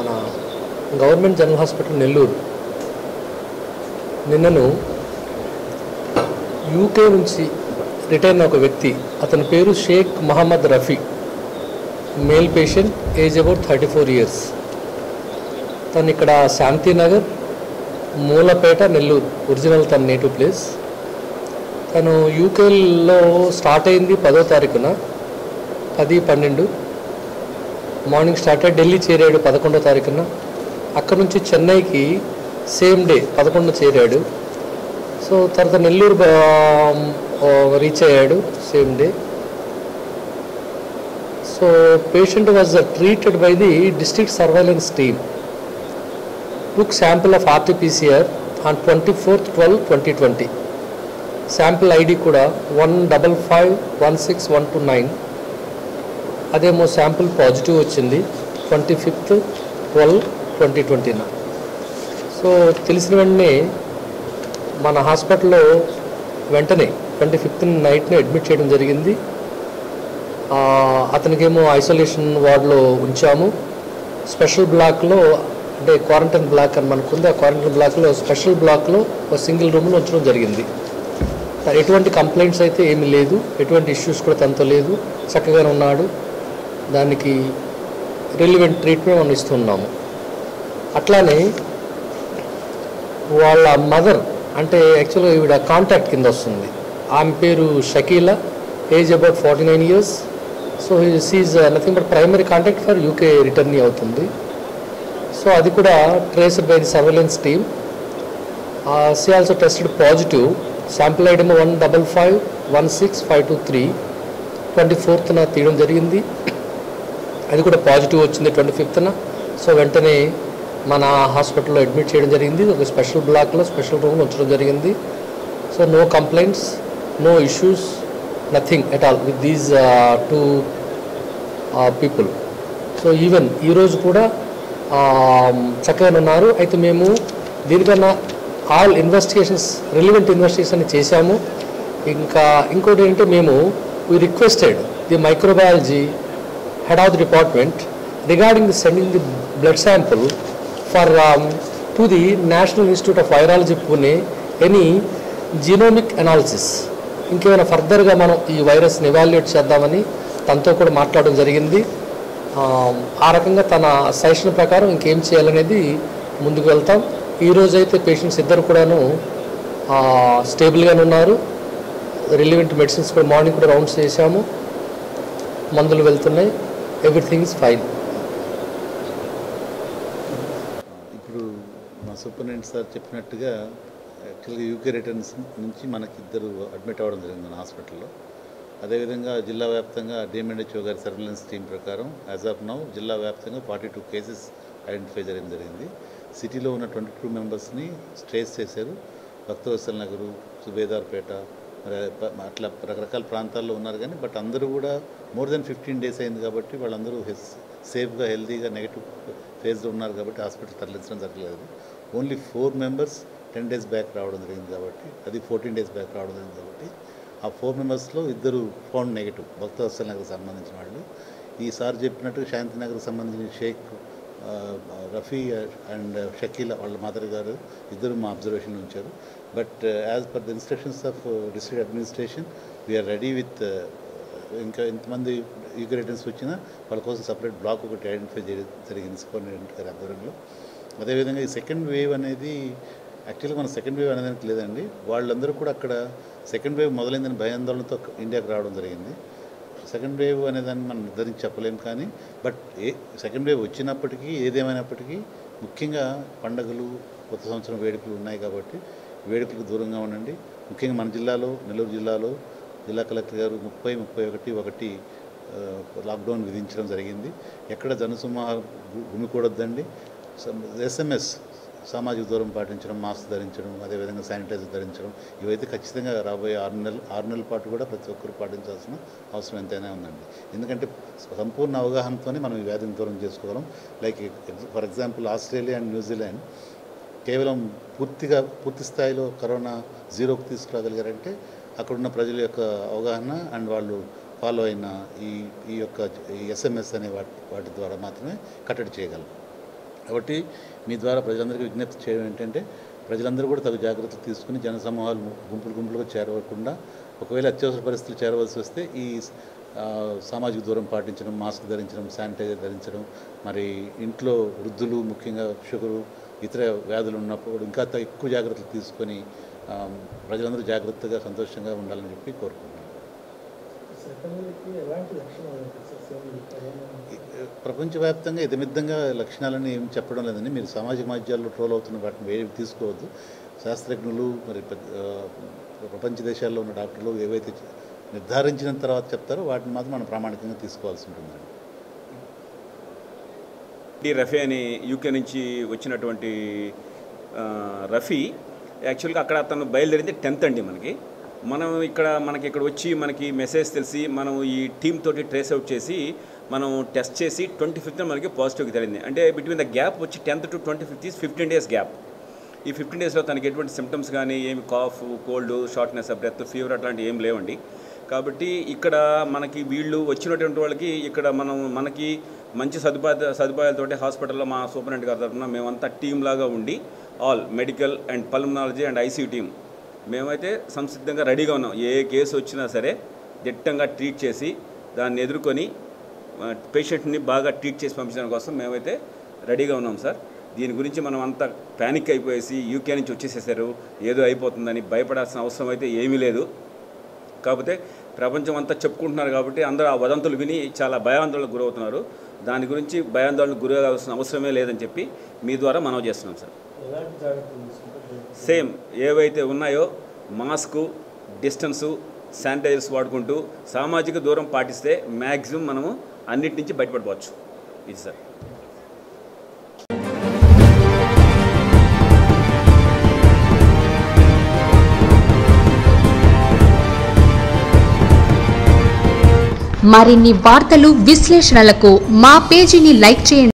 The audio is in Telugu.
మన గవర్నమెంట్ జనరల్ హాస్పిటల్ నెల్లూరు నిన్నను యూకే నుంచి రిటైర్ అయిన ఒక వ్యక్తి అతని పేరు Sheikh Mohammed Rafi male patient age about thirty four years తను ఇక్కడ శాంతినగర్ మూలపేట నెల్లూరు ఒరిజినల్ తన నేటివ్ ప్లేస్ తను యూకేలో స్టార్ట్ అయింది పదో తారీఖున పది పన్నెండు మార్నింగ్ స్టార్ట్ అయ్యి ఢిల్లీ చేరాడు పదకొండో తారీఖున అక్కడ నుంచి చెన్నైకి సేమ్ డే పదకొండు చేరాడు సో తర్వాత నెల్లూరు రీచ్ అయ్యాడు same day so patient was treated by the district surveillance team took sample of RTPCR on twenty fourth twelve twenty twenty sample ID కూడా one double five one six one two nine అదేమో శాంపుల్ పాజిటివ్ వచ్చింది ట్వంటీ ఫిఫ్త్ ట్వెల్వ్ ట్వంటీ ట్వంటీన సో తెలిసిన వెంటనే మన హాస్పిటల్లో వెంటనే ట్వంటీ ఫిఫ్త్ నైట్ని అడ్మిట్ చేయడం జరిగింది ఆ, అతనికేమో ఐసోలేషన్ వార్డులో ఉంచాము స్పెషల్ బ్లాక్లో అంటే క్వారంటైన్ బ్లాక్ అని మనకుంది ఆ క్వారంటైన్ బ్లాక్లో స్పెషల్ బ్లాక్లో ఒక సింగిల్ రూమ్లో ఉంచడం జరిగింది తను ఎటువంటి కంప్లైంట్స్ అయితే ఏమీ లేదు ఎటువంటి ఇష్యూస్ కూడా తనతో లేదు చక్కగానే ఉన్నాడు దానికి రిలివెంట్ ట్రీట్మెంట్ మనం ఇస్తున్నాము అట్లానే వాళ్ళ మదర్ అంటే యాక్చువల్గా ఈవిడ కాంటాక్ట్ కింద వస్తుంది ఆమె పేరు Shakeela age about forty nine years so she's nothing but primary contact for UK returnee అవుతుంది సో అది కూడా traced by the surveillance team she also tested positive sample item one double five one six five two three twenty ఫోర్త్న తీయడం జరిగింది అది కూడా పాజిటివ్ వచ్చింది ట్వంటీ ఫిఫ్త్న సో వెంటనే మన హాస్పిటల్లో అడ్మిట్ చేయడం జరిగింది ఒక స్పెషల్ బ్లాక్లో స్పెషల్ రూమ్లో ఉంచడం జరిగింది so no complaints no issues nothing at all with these two people so even ఈరోజు కూడా చక్కగానే ఉన్నారు అయితే మేము దీనికన్నా ఆల్ ఇన్వెస్టిగేషన్స్ రిలివెంట్ ఇన్వెస్టిగేషన్ చేశాము ఇంకా ఇంకోటి ఏంటంటే మేము we requested the microbiology head of the department regarding the sending the blood sample for um, to the National Institute of Virology Pune any genomic analysis ఇంకేమైనా ఫర్దర్గా మనం ఈ వైరస్ని ఎవాల్యుయేట్ చేద్దామని తనతో కూడా మాట్లాడడం జరిగింది ఆ, ఆ రకంగా తన సజెషన్ ప్రకారం ఇంకేం చేయాలనేది ముందుకు వెళ్తాం ఈ రోజు అయితే పేషెంట్స్ ఇద్దరు కూడాను స్టేబుల్గానే ఉన్నారు రిలివెంట్ మెడిసిన్స్ కూడా మార్నింగ్ కూడా రౌండ్స్ చేశాము మందులు వెళ్తున్నాయి ఎవ్రీథింగ్ ఇస్ ఫైన్ ఇప్పుడు మా సూపరింటెండెంట్ సార్ చెప్పినట్టుగా యాక్చువల్గా యూకే రిటర్న్స్ నుంచి మనకి ఇద్దరు అడ్మిట్ అవ్వడం జరిగింది మన హాస్పిటల్లో అదేవిధంగా జిల్లా వ్యాప్తంగా డిఎంఎన్హెచ్ఓ గారి సర్వేలెన్స్ టీం ప్రకారం యాజ్ ఆఫ్ నౌ జిల్లా వ్యాప్తంగా ఫార్టీ టూ కేసెస్ ఐడెంటిఫై చేయడం జరిగింది సిటీలో ఉన్న ట్వంటీ టూ మెంబర్స్ని స్ట్రేస్ చేశారు భక్తవత్సల నగరు సుబేదార్పేట మరి ప- అట్లా రకరకాల ప్రాంతాల్లో ఉన్నారు కానీ బట్ అందరూ కూడా మోర్ దెన్ ఫిఫ్టీన్ డేస్ అయింది కాబట్టి వాళ్ళందరూ హెస్ సేఫ్గా హెల్తీగా నెగిటివ్ ఫేజ్లో ఉన్నారు కాబట్టి హాస్పిటల్ తరలించడం జరగలేదు only four members ten days back రావడం జరిగింది కాబట్టి అది ఫోర్టీన్ డేస్ బ్యాక్ రావడం జరిగింది కాబట్టి ఆ ఫోర్ మెంబర్స్లో ఇద్దరు ఫౌండ్ నెగిటివ్ భక్తవత్సల నగర్కి సంబంధించిన వాళ్ళు ఈసారి చెప్పినట్టు శాంతినగర్కి సంబంధించిన షేక్ ఆ, రఫీ అండ్ షకీలా వాళ్ళ మదర్ గారు ఇద్దరు మా అబ్జర్వేషన్ ఉంచారు but as per the instructions of district administration we are ready with ఇంకా ఎంతమంది యూగ్రేటన్స్ వచ్చినా వాళ్ళ కోసం సపరేట్ బ్లాక్ ఒకటి ఐడెంటిఫై చేయడం జరిగింది సూపరింటెండెంట్ గారి ఆధ్వర్యంలో అదేవిధంగా ఈ సెకండ్ వేవ్ అనేది యాక్చువల్గా మన సెకండ్ వేవ్ అనేది లేదండి వాళ్ళందరూ కూడా అక్కడ సెకండ్ వేవ్ మొదలైందని భయాందోళనతో ఇండియాకి రావడం జరిగింది సెకండ్ వేవ్ అనేదాన్ని మనం నిర్ధారించి చెప్పలేం కానీ బట్ ఏ సెకండ్ వేవ్ వచ్చినప్పటికీ ఏదేమైనప్పటికీ ముఖ్యంగా పండగలు కొత్త సంవత్సరం వేడుకలు ఉన్నాయి కాబట్టి వేడుకలకు దూరంగా ఉండండి ముఖ్యంగా మన జిల్లాలో నెల్లూరు జిల్లాలో జిల్లా కలెక్టర్ గారు ముప్పై ముప్పై ఒకటి ఒకటి ఆ, లాక్డౌన్ విధించడం జరిగింది ఎక్కడ జనసమూహం గుమికూడొద్దండి ఎస్ఎంఎస్ సామాజిక దూరం పాటించడం మాస్క్ ధరించడం అదేవిధంగా శానిటైజర్ ధరించడం ఇవైతే ఖచ్చితంగా రాబోయే ఆరు నెలలు ఆరు నెలల పాటు కూడా ప్రతి ఒక్కరు పాటించాల్సిన అవసరం ఎంతైనా ఉందండి ఎందుకంటే సంపూర్ణ అవగాహనతోనే మనం ఈ వ్యాధిని దూరం చేసుకోగలం like for example Australia and New Zealand కేవలం పూర్తిగా పూర్తి స్థాయిలో కరోనా జీరోకి తీసుకురాగలిగారంటే అక్కడున్న ప్రజల యొక్క అవగాహన అండ్ వాళ్ళు ఫాలో అయిన ఈ ఈ యొక్క ఈ ఎస్ఎంఎస్ అనే వాటి వాటి ద్వారా మాత్రమే కట్టడి చేయగలం కాబట్టి మీ ద్వారా ప్రజలందరికీ విజ్ఞప్తి చేయడం ఏంటంటే ప్రజలందరూ కూడా తగు జాగ్రత్తలు తీసుకుని జనసమూహాలు గుంపులు గుంపులుగా చేరవకుండా ఒకవేళ అత్యవసర పరిస్థితులు చేరవలసి వస్తే ఈ ఆ, సామాజిక దూరం పాటించడం మాస్క్ ధరించడం శానిటైజర్ ధరించడం మరి ఇంట్లో వృద్ధులు ముఖ్యంగా షుగరు ఇతర వ్యాధులు ఉన్నప్పుడు ఇంకా త- ఎక్కువ జాగ్రత్తలు తీసుకొని ఆ, ప్రజలందరూ జాగ్రత్తగా సంతోషంగా ఉండాలని చెప్పి కోరుకుంటున్నాను సెకండ్కి ఎలాంటి లక్షణాలు ఉంటాయి సార్ సేమ్ కరోనా ఈ- ప్రపంచవ్యాప్తంగా ఇదమిద్దంగా లక్షణాలని ఏం చెప్పడం లేదండి మీరు సామాజిక మాధ్యాల్లో ట్రోల్ అవుతున్న వాటిని వేవి తీసుకోవద్దు శాస్త్రజ్ఞులు మరి పెద్ద- ఆ, ప్రపంచ దేశాల్లో ఉన్న డాక్టర్లు ఏవైతే చె- నిర్ధారించిన తర్వాత చెప్తారో వాటిని మాత్రం మనం ప్రామాణికంగా తీసుకోవాల్సి ఉంటుందండి డి రఫీ అని యూకే నుంచి వచ్చినటువంటి ఆ, రఫీ యాక్చువల్గా అక్కడ అతను బయలుదేరింది టెన్త్ అండి మనకి మనం ఇక్కడ మనకి ఇక్కడ వచ్చి మనకి మెసేజ్ తెలిసి మనం ఈ టీమ్ తోటి ట్రేస్ అవుట్ చేసి మనం టెస్ట్ చేసి ట్వంటీ ఫిఫ్త్ మనకి పాజిటివ్కి తెలింది అంటే బిట్వీన్ ద గ్యాప్ వచ్చి tenth to twenty fifth is fifteen days gap ఈ ఫిఫ్టీన్ డేస్లో తనకి ఎటువంటి సిమ్టమ్స్ కానీ ఏమి cough cold shortness of breath fever అట్లాంటివి ఏం లేవండి కాబట్టి ఇక్కడ మనకి వీళ్ళు వచ్చినటువంటి వాళ్ళకి ఇక్కడ మనం మనకి మంచి సదుపాయ సదుపాయాలతోటి హాస్పిటల్లో మా సూపరింటెండెంట్ గారి తరఫున మేమంతా టీమ్ లాగా ఉండి all medical and pulmonology and ICU team మేమైతే సంసిద్ధంగా రెడీగా ఉన్నాం ఏ కేసు వచ్చినా సరే దిట్టంగా ట్రీట్ చేసి దాన్ని ఎదుర్కొని పేషెంట్ని బాగా ట్రీట్ చేసి పంపించడం కోసం మేమైతే రెడీగా ఉన్నాం సార్ దీని గురించి మనం అంతా ప్యానిక్ అయిపోయేసి యూకే నుంచి వచ్చేసేసారు ఏదో అయిపోతుందని భయపడాల్సిన అవసరం అయితే ఏమీ లేదు కాకపోతే ప్రపంచం అంతా చెప్పుకుంటున్నారు కాబట్టి అందరూ ఆ వదంతులు విని చాలా భయాందోళనకు గురవుతున్నారు దాని గురించి భయాందోళనకు గురవలసిన అవసరమే లేదని చెప్పి మీ ద్వారా మనం చేస్తున్నాం సార్ ఎలాంటి జాగ్రత్తలు తీసుకుంటారు సేమ్ ఏవైతే ఉన్నాయో మాస్కు డిస్టెన్సు శానిటైజర్స్ వాడుకుంటూ సామాజిక దూరం పాటిస్తే మ్యాక్సిమం మనము అన్నిటి నుంచి బయటపడిపోవచ్చు ఇది సార్ మరిన్ని వార్తలు విశ్లేషణలకు మా పేజీని లైక్ చేయండి